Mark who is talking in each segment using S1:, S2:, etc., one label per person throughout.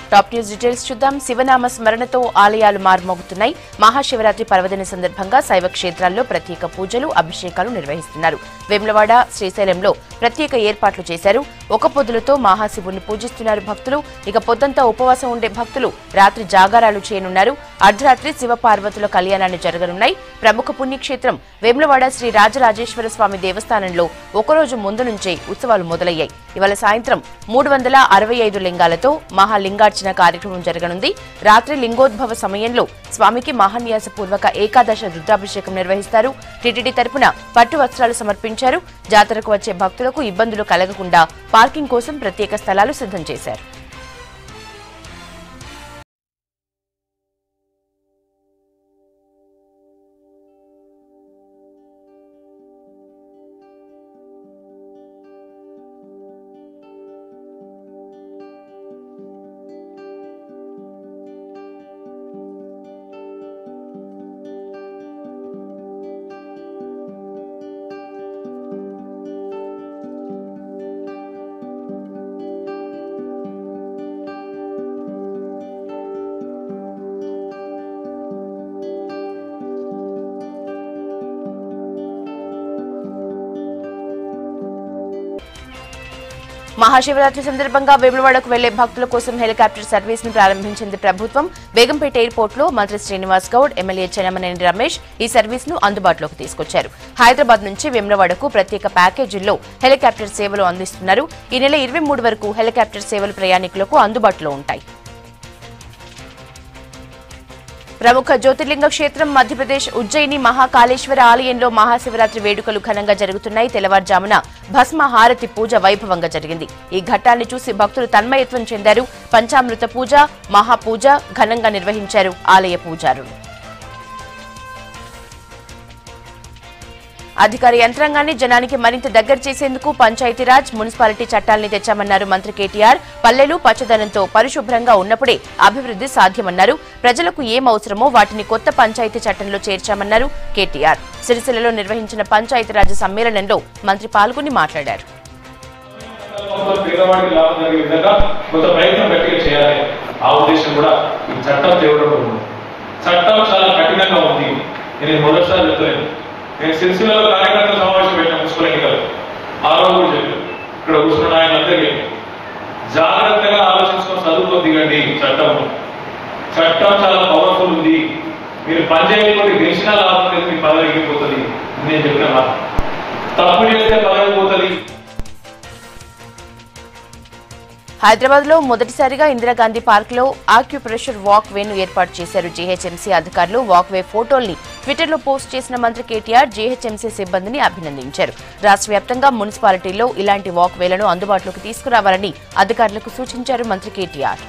S1: top news details చూద్దాం శివనామ స్మరణతో ఆలయాలు మార్మోగుతున్నాయి మహాశివరాత్రి పర్వదిన సందర్భంగా శైవ క్షేత్రాల్లో ప్రత్యేక పూజలు అభిషేకాలు నిర్వహిస్తున్నారు వేములవాడ శ్రీశైలంలో ప్రత్యేక ఏర్పాట్లు చేశారు ఒక పొద్దులతో మహాశివుని పూజిస్తున్నారు భక్తులు ఇక పొద్దంతా ఉపవాసం ఉండే భక్తులు రాత్రి జాగారాలు చేయనున్నారు అర్ధరాత్రి శివ పార్వతుల కళ్యాణాన్ని జరగనున్నాయి ప్రముఖ పుణ్యక్షేత్రం వేములవాడ శ్రీ రాజరాజేశ్వర స్వామి దేవస్థానంలో ఒకరోజు ముందు నుంచే ఉత్సవాలు మొదలయ్యాయి ఇవాళ సాయంత్రం మూడు వందల అరవై ఐదు లింగాలతో మహాలింగార్చన కార్యక్రమం జరగనుంది రాత్రి లింగోద్భవ సమయంలో స్వామికి మహాన్యాసపూర్వక ఏకాదశ రుద్రాభిషేకం నిర్వహిస్తారు టీటీడీ తరపున పట్టు వస్త్రాలు సమర్పించారు జాతరకు వచ్చే భక్తులకు ఇబ్బందులు కలగకుండా పార్కింగ్ కోసం ప్రత్యేక స్థలాలు సిద్ధం చేశారు మహాశివరాత్రి సందర్భంగా వేములవాడకు వెళ్లే భక్తుల కోసం హెలికాప్టర్ సర్వీస్ ను ప్రారంభించింది ప్రభుత్వం బేగంపేట ఎయిర్పోర్ట్ లో మంత్రి శ్రీనివాస్ గౌడ్ ఎమ్మెల్యే చెన్నమనేని రమేష్ ఈ సర్వీస్ ను అందుబాటులోకి తీసుకొచ్చారు హైదరాబాద్ నుంచి వేములవాడకు ప్రత్యేక ప్యాకేజీల్లో హెలికాప్టర్ సేవలు అందిస్తున్నారు ఈ నెల ఇరవై మూడు వరకు హెలికాప్టర్ సేవలు ప్రయాణికులకు అందుబాటులో ఉంటాయి ప్రముఖ జ్యోతిర్లింగ క్షేత్రం మధ్యప్రదేశ్ ఉజ్జయిని మహాకాళేశ్వర ఆలయంలో మహాశివరాత్రి వేడుకలు ఘనంగా జరుగుతున్నాయి తెల్లవారుజామున భస్మ హారతి పూజ వైభవంగా జరిగింది ఈ ఘట్టాన్ని చూసి భక్తులు తన్మయత్వం చెందారు పంచామృత పూజ మహాపూజ ఘనంగా నిర్వహించారు ఆలయ పూజారులు అధికార యంత్రాంగాన్ని జనానికి మరింత దగ్గర చేసేందుకు పంచాయతీరాజ్ మున్సిపాలిటీ చట్టాల్ని తెచ్చామన్నారు మంత్రి కేటీఆర్ పల్లెలు పచ్చదనంతో పరిశుభ్రంగా ఉన్నప్పుడే అభివృద్ధి సాధ్యమన్నారు ప్రజలకు ఏం అవసరమో వాటిని కొత్త పంచాయతీ చట్టంలో చేర్చామన్నారు కేటీఆర్ సిరిసిల్లలో నిర్వహించిన పంచాయతీరాజ్ సమ్మేళనంలో మంత్రి పాల్గొని మాట్లాడారు
S2: మొత్తం పేదవాడికి లాభం జరిగే విధంగా కొంత ప్రయత్నం గట్టిగా చేయాలి ఆ ఉద్దేశం కూడా ఈ చట్టం తేవడం ఉంది చట్టం చాలా కఠినంగా ఉంది నేను మొదటిసారి చెప్తాను నేను సిరిసిల్లలో కార్యకర్తల సమావేశం పెట్టిన మున్సిపల్ ఎన్నికలు ఆ రోజు కూడా చెప్పాను ఇక్కడ కూర్చున్న నాయకులందరికీ జాగ్రత్తగా ఆలోచించుకొని చదువుకొని దిగండి చట్టం చట్టం చాలా పవర్ఫుల్ ఉంది మీరు పని చేయకపోతే గెలిచినా లాభం లేదు మీ పదవి ఎగిరిపోతుంది నేను చెప్పిన మాట తప్పు చేస్తే పదవి పోతుంది
S1: హైదరాబాద్ లో మొదటిసారిగా ఇందిరాగాంధీ పార్క్ లో ఆక్యుప్రెషర్ వాక్ వేను ఏర్పాటు చేశారు జీహెచ్ఎంసీ అధికారులు వాక్ వే ఫోటోల్ని ట్విట్టర్ లో పోస్ట్ చేసిన మంత్రి కేటీఆర్ జీహెచ్ఎంసీ సిబ్బందిని అభినందించారు రాష్ట్ర వ్యాప్తంగా మున్సిపాలిటీల్లో ఇలాంటి వాక్ వేలను అందుబాటులోకి తీసుకురావాలని అధికారులకు సూచించారు మంత్రి కేటీఆర్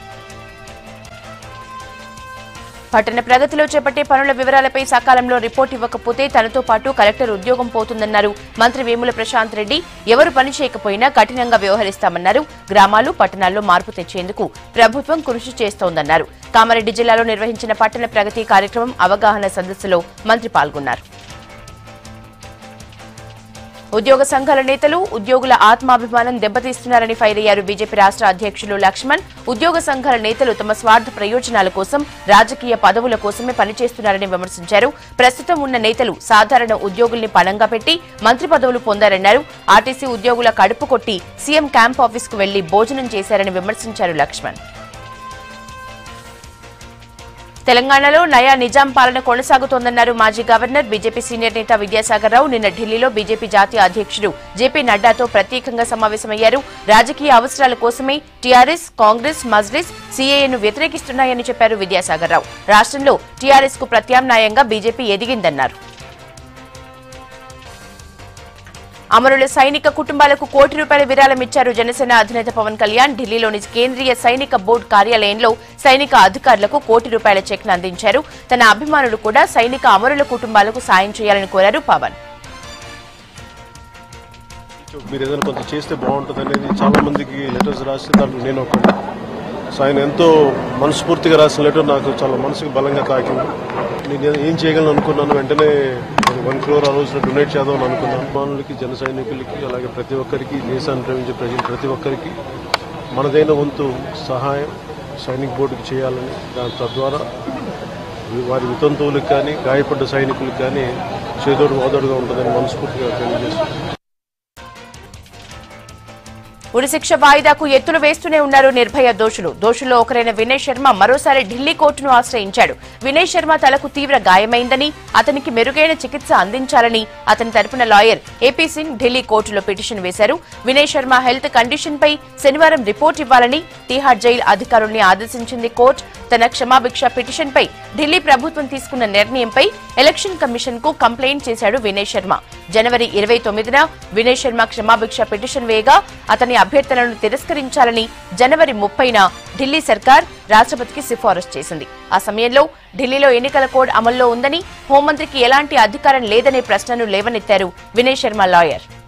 S1: పట్టణ ప్రగతిలో చేపట్టే పనుల వివరాలపై సకాలంలో రిపోర్ట్ ఇవ్వకపోతే తనతో పాటు కలెక్టర్ ఉద్యోగం పోతుందన్నారు మంత్రి వేముల ప్రశాంత్ రెడ్డి ఎవరు పని చేయకపోయినా కఠినంగా వ్యవహరిస్తామన్నారు గ్రామాలు పట్టణాల్లో మార్పు తెచ్చేందుకు ప్రభుత్వం కృషి చేస్తోందన్నారు కామారెడ్డి జిల్లాలో నిర్వహించిన పట్టణ ప్రగతి కార్యక్రమం అవగాహన సదస్సులో మంత్రి పాల్గొన్నారు ఉద్యోగ సంఘాల నేతలు ఉద్యోగుల ఆత్మాభిమానం దెబ్బతీస్తున్నారని ఫైర్ అయ్యారు బీజేపీ రాష్ట్ర అధ్యక్షులు లక్ష్మణ్ ఉద్యోగ సంఘాల నేతలు తమ స్వార్థ ప్రయోజనాల కోసం రాజకీయ పదవుల కోసమే పనిచేస్తున్నారని విమర్శించారు ప్రస్తుతం ఉన్న నేతలు సాధారణ ఉద్యోగుల్ని పణంగా పెట్టి మంత్రి పదవులు పొందారన్నారు ఆర్టీసీ ఉద్యోగుల కడుపు కొట్టి సీఎం క్యాంప్ ఆఫీస్కు వెళ్లి భోజనం చేశారని విమర్శించారు లక్ష్మణ్ తెలంగాణలో నయా నిజాం పాలన కొనసాగుతోందన్నారు మాజీ గవర్నర్ బీజేపీ సీనియర్ నేత విద్యాసాగర్ రావు నిన్న ఢిల్లీలో బీజేపీ జాతీయ అధ్యక్షుడు జేపీ నడ్డాతో ప్రత్యేకంగా సమావేశమయ్యారు రాజకీయ అవసరాల కోసమే టీఆర్ఎస్ కాంగ్రెస్ మజ్లిస్ సీఏఏను వ్యతిరేకిస్తున్నాయని చెప్పారు విద్యాసాగర్ రావు రాష్ట్రంలో టీఆర్ఎస్ కు ప్రత్యామ్నాయంగా బీజేపీ ఎదిగిందన్నారు అమరుల సైనిక కుటుంబాలకు కోటి రూపాయల విరాళం ఇచ్చారు జనసేన అధినేత పవన్ కళ్యాణ్ ఢిల్లీలోని కేంద్రీయ సైనిక బోర్డు కార్యాలయంలో సైనిక అధికారులకు కోటి రూపాయల చెక్ను అందించారు తన అభిమానులు కూడా సైనిక అమరుల కుటుంబాలకు సాయం చేయాలని కోరారు పవన్
S3: మీరు ఏదైనా కొంచెం చేస్తే బాగుంటుంది అనేది చాలా మందికి లెటర్స్ రాసి దాంట్లో నేను ఒక సో ఆయన ఎంతో మనస్ఫూర్తిగా రాసిన లెటర్ నాకు చాలా మనసుకు బలంగా తాకింది నేను ఏం చేయగలను అనుకున్నాను వెంటనే వన్ క్రోర్ ఆ రోజున డొనేట్ చేద్దామని అనుకున్నాను మానవులకి జన సైనికులకి అలాగే ప్రతి ఒక్కరికి దేశాన్ని ప్రేమించే ప్రజలు ప్రతి ఒక్కరికి మనదైన వంతు సహాయం సైనిక్ బోర్డుకి చేయాలని దాని తద్వారా వారి వితంతువులకు కానీ గాయపడ్డ సైనికులకు కానీ చేదోడు ఓదోడుగా ఉంటుందని మనస్ఫూర్తిగా తెలియజేస్తున్నాను
S1: ఉరిశిక్ష వాయిదాకు ఎత్తులు వేస్తూనే ఉన్నారు నిర్భయ దోషులు దోషుల్లో ఒకరైన వినయ్ శర్మ మరోసారి ఢిల్లీ కోర్టును ఆశ్రయించాడు వినయ్ శర్మ తలకు తీవ్ర గాయమైందని అతనికి మెరుగైన చికిత్స అందించాలని అతని తరపున లాయర్ ఏపీ సింగ్ ఢిల్లీ కోర్టులో పిటిషన్ వేశారు వినయ్ శర్మ హెల్త్ కండిషన్ పై శనివారం రిపోర్ట్ ఇవ్వాలని తిహార్ జైలు అధికారుల్ని ఆదేశించింది కోర్టు తన క్షమాభిక్ష పిటిషన్ పై ఢిల్లీ ప్రభుత్వం తీసుకున్న నిర్ణయంపై ఎలక్షన్ కమిషన్ కు కంప్లైంట్ చేశాడు వినయ్ శర్మ జనవరి ఇరవై తొమ్మిదిన వినయ్ శర్మ క్షమాభిక్ష పిటిషన్ వేయగా అతని అభ్యర్థనలను తిరస్కరించాలని జనవరి ముప్పైన ఢిల్లీ సర్కార్ రాష్ట్రపతికి సిఫారసు చేసింది ఆ సమయంలో ఢిల్లీలో ఎన్నికల కోడ్ అమల్లో ఉందని హోంమంత్రికి ఎలాంటి అధికారం లేదనే ప్రశ్నను లేవనెత్తారు వినయ్ శర్మ లాయర్